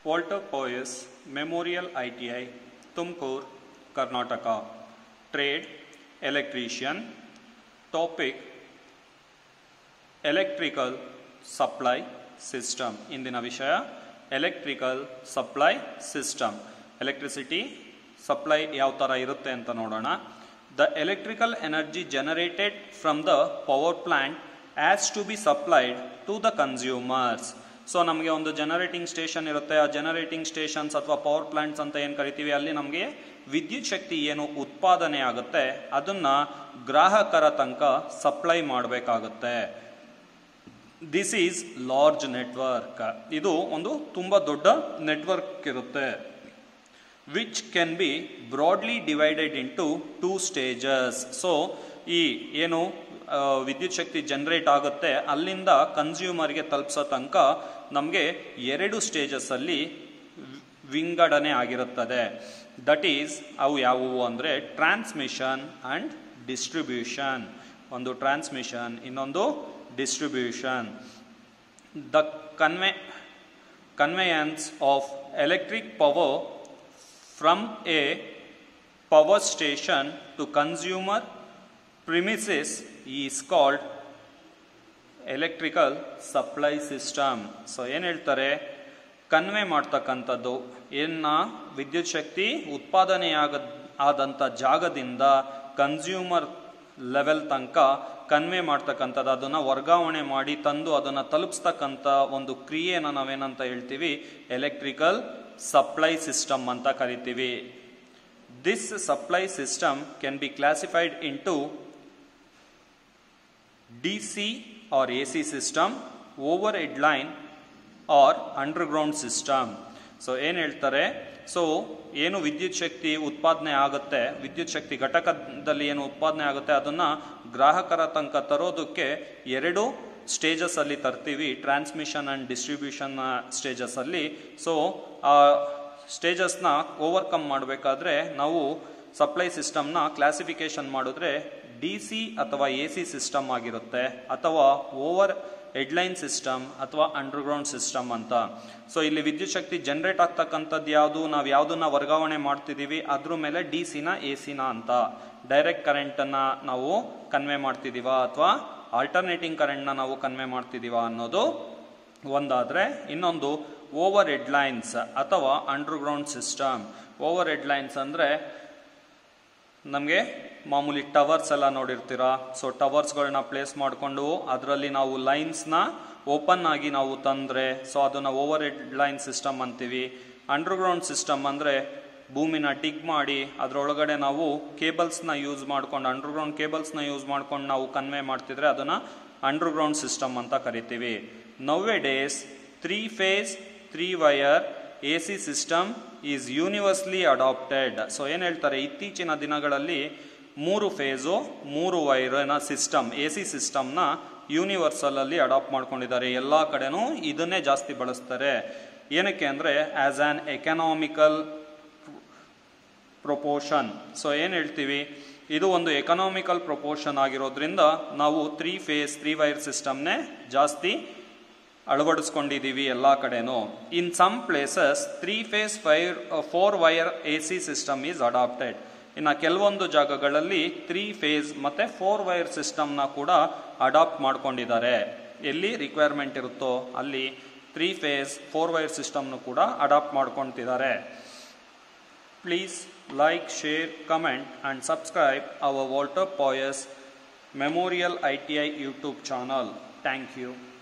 Walter Pais memorial I T I Tumakuru Karnataka trade electrician topic electrical supply system ಇಂದಿನ ವಿಷಯ electrical supply system electricity supply ಯಾವ ಥರ ಇರುತ್ತೆ ಅಂತ ನೋಡೋಣ the electrical energy generated from the power plant as to be supplied to the consumers so ನಮಗೆ ಒಂದು generating station ಇರುತ್ತೆ ಆ ಜನರೇಟಿಂಗ್ ಸ್ಟೇಷನ್ಸ್ ಅಥವಾ ಪವರ್ ಪ್ಲಾಂಟ್ಸ್ ಅಂತ ಏನು ಕರಿತೀವಿ ಅಲ್ಲಿ ನಮಗೆ ವಿದ್ಯುತ್ ಶಕ್ತಿ ಏನು ಉತ್ಪಾದನೆ ಆಗುತ್ತೆ ಅದನ್ನ ಗ್ರಾಹಕರ ತನಕ ಸಪ್ಲೈ ಮಾಡಬೇಕಾಗುತ್ತೆ ದಿಸ್ ಈಸ್ ಲಾರ್ಜ್ ನೆಟ್ವರ್ಕ್ ಇದು ಒಂದು ತುಂಬ ದೊಡ್ಡ ನೆಟ್ವರ್ಕ್ ಇರುತ್ತೆ which can be broadly divided into two stages so ಈ ಏನು ಆ, ವಿದ್ಯುತ್ ಶಕ್ತಿ ಜನರೇಟ್ ಆಗುತ್ತೆ ಅಲ್ಲಿಂದ ಕನ್ಸ್ಯೂಮರ್ಗೆ ತಲುಪಿಸೋ ತನಕ ನಮಗೆ ಎರಡು ಸ್ಟೇಜಸ್ ಅಲ್ಲಿ ವಿಂಗಡಣೆ ಆಗಿರುತ್ತದೆ ದಟ್ ಈಸ್ ಅವು ಯಾವುವು ಅಂದರೆ ಟ್ರಾನ್ಸ್ಮಿಷನ್ ಆ್ಯಂಡ್ ಡಿಸ್ಟ್ರಿಬ್ಯೂಷನ್ ಒಂದು ಟ್ರಾನ್ಸ್ಮಿಷನ್ ಇನ್ನೊಂದು distribution the convey conveyance of electric power from a power station to consumer premises is called electrical supply system so ಏನು ಹೇಳ್ತಾರೆ ಕನ್ವೆ ಮಾಡ್ತಕ್ಕಂಥದ್ದು ಏನ ವಿದ್ಯುತ್ ಶಕ್ತಿ ಉತ್ಪಾದನೆಯಾಗ ಆದಂಥ ಜಾಗದಿಂದ ಕನ್ಸ್ಯೂಮರ್ ಲೆವೆಲ್ ತನಕ ಕನ್ವೆ ಮಾಡ್ತಕ್ಕಂಥದ್ದು ಅದನ್ನು ವರ್ಗಾವಣೆ ಮಾಡಿ ತಂದು ಅದನ್ನು ತಲುಪಿಸ್ತಕ್ಕಂಥ ಒಂದು ಕ್ರಿಯೆನ ನಾವೇನಂತ ಹೇಳ್ತೀವಿ ಎಲೆಕ್ಟ್ರಿಕಲ್ ಸಪ್ಲೈ ಸಿಸ್ಟಮ್ ಅಂತ ಕರಿತೀವಿ this supply system can be classified into DC or AC system, overhead line or underground system. So ಏನು ಹೇಳ್ತಾರೆ ಸೊ ಏನು ವಿದ್ಯುತ್ ಶಕ್ತಿ ಉತ್ಪಾದನೆ ಆಗುತ್ತೆ ವಿದ್ಯುತ್ ಶಕ್ತಿ ಘಟಕದಲ್ಲಿ ಏನು ಉತ್ಪಾದನೆ ಆಗುತ್ತೆ ಅದನ್ನು ಗ್ರಾಹಕರ ತನಕ ತರೋದಕ್ಕೆ ಎರಡು ಸ್ಟೇಜಸ್ ಅಲ್ಲಿ ತರ್ತೀವಿ ಟ್ರಾನ್ಸ್ಮಿಷನ್ ಆ್ಯಂಡ್ ಡಿಸ್ಟ್ರಿಬ್ಯೂಷನ್ ಸ್ಟೇಜಸ್ ಅಲ್ಲಿ ಸೊ ಆ ಸ್ಟೇಜಸ್ನ ಓವರ್ಕಮ್ ಮಾಡಬೇಕಾದ್ರೆ ನಾವು ಸಪ್ಲೈ ಸಿಸ್ಟಮ್ನ ಕ್ಲಾಸಿಫಿಕೇಶನ್ ಮಾಡಿದ್ರೆ ಡಿ ಸಿ ಅಥವಾ ಎ ಸಿ ಸಿಸ್ಟಮ್ ಆಗಿರುತ್ತೆ ಅಥವಾ ಓವರ್ ಹೆಡ್ಲೈನ್ ಸಿಸ್ಟಮ್ ಅಥವಾ ಅಂಡರ್ಗ್ರೌಂಡ್ ಸಿಸ್ಟಮ್ ಅಂತ ಸೊ ಇಲ್ಲಿ ವಿದ್ಯುತ್ ಶಕ್ತಿ ಜನರೇಟ್ ಆಗ್ತಕ್ಕಂಥದ್ದು ಯಾವುದು ನಾವು ಯಾವುದನ್ನ ವರ್ಗಾವಣೆ ಮಾಡ್ತಿದ್ದೀವಿ ಅದ್ರ ಮೇಲೆ ಡಿ ಸಿನ ಎ ಸಿನ ಅಂತ ಡೈರೆಕ್ಟ್ ಕರೆಂಟನ್ನು ನಾವು ಕನ್ವೆ ಮಾಡ್ತಿದ್ದೀವ ಅಥವಾ ಆಲ್ಟರ್ನೇಟಿಂಗ್ ಕರೆಂಟ್ನ ನಾವು ಕನ್ವೆ ಮಾಡ್ತಿದ್ದೀವ ಅನ್ನೋದು ಒಂದಾದರೆ ಇನ್ನೊಂದು ಓವರ್ ಹೆಡ್ಲೈನ್ಸ್ ಅಥವಾ ಅಂಡರ್ಗ್ರೌಂಡ್ ಸಿಸ್ಟಮ್ ಓವರ್ ಹೆಡ್ಲೈನ್ಸ್ ಅಂದರೆ ನಮಗೆ ಮಾಮೂಲಿ ಟವರ್ಸ್ ಎಲ್ಲ ನೋಡಿರ್ತೀರಾ ಸೊ ಟವರ್ಸ್ಗಳನ್ನ ಪ್ಲೇಸ್ ಮಾಡಿಕೊಂಡು ಅದರಲ್ಲಿ ನಾವು ಲೈನ್ಸ್ನ ಓಪನ್ ಆಗಿ ನಾವು ತಂದರೆ ಸೊ ಅದನ್ನು ಓವರ್ ಹೆಡ್ ಲೈನ್ ಸಿಸ್ಟಮ್ ಅಂತೀವಿ ಅಂಡರ್ಗ್ರೌಂಡ್ ಸಿಸ್ಟಮ್ ಅಂದರೆ ಭೂಮಿನ ಡಿಗ್ ಮಾಡಿ ಅದರೊಳಗಡೆ ನಾವು ಕೇಬಲ್ಸ್ನ ಯೂಸ್ ಮಾಡ್ಕೊಂಡು ಅಂಡರ್ಗ್ರೌಂಡ್ ಕೇಬಲ್ಸ್ನ ಯೂಸ್ ಮಾಡ್ಕೊಂಡು ನಾವು ಕನ್ವೆ ಮಾಡ್ತಿದ್ರೆ ಅದನ್ನು ಅಂಡರ್ಗ್ರೌಂಡ್ ಸಿಸ್ಟಮ್ ಅಂತ ಕರಿತೀವಿ nowadays three phase three wire A C system is universally adopted so ಏನು ಹೇಳ್ತಾರೆ ಇತ್ತೀಚಿನ ದಿನಗಳಲ್ಲಿ ಮೂರು ಫೇಸು ಮೂರು ವೈರಿನ ಸಿಸ್ಟಮ್ ಎ ಸಿ ಸಿಸ್ಟಮ್ನ ಯೂನಿವರ್ಸಲಲ್ಲಿ ಅಡಾಪ್ಟ್ ಮಾಡ್ಕೊಂಡಿದ್ದಾರೆ ಎಲ್ಲ ಕಡೆನೂ ಇದನ್ನೇ ಜಾಸ್ತಿ ಬಳಸ್ತಾರೆ ಏನಕ್ಕೆ ಅಂದರೆ as an economical proportion so ಏನು ಹೇಳ್ತೀವಿ ಇದು ಒಂದು ಎಕನಾಮಿಕಲ್ ಪ್ರೊಪೋಷನ್ ಆಗಿರೋದ್ರಿಂದ ನಾವು ತ್ರೀ ಫೇಸ್ ತ್ರೀ ವೈರ್ ಸಿಸ್ಟಮ್ನೇ ಜಾಸ್ತಿ ಅಳವಡಿಸ್ಕೊಂಡಿದ್ದೀವಿ ಎಲ್ಲ ಕಡೆನೂ in some places three phase fire four wire A C system is adopted ಇನ್ನು ಕೆಲವೊಂದು ಜಾಗಗಳಲ್ಲಿ ತ್ರೀ ಫೇಸ್ ಮತ್ತು ಫೋರ್ ವೈರ್ ಸಿಸ್ಟಮ್ನ ಕೂಡ ಅಡಾಪ್ಟ್ ಮಾಡ್ಕೊಂಡಿದ್ದಾರೆ ಎಲ್ಲಿ ರಿಕ್ವೈರ್ಮೆಂಟ್ ಇರುತ್ತೋ ಅಲ್ಲಿ ತ್ರೀ ಫೇಸ್ ಫೋರ್ ವೈರ್ ಸಿಸ್ಟಮ್ನು ಕೂಡ ಅಡಾಪ್ಟ್ ಮಾಡ್ಕೊತಿದ್ದಾರೆ please like share comment and subscribe hour Walter Pais memorial I T I YouTube channel thank you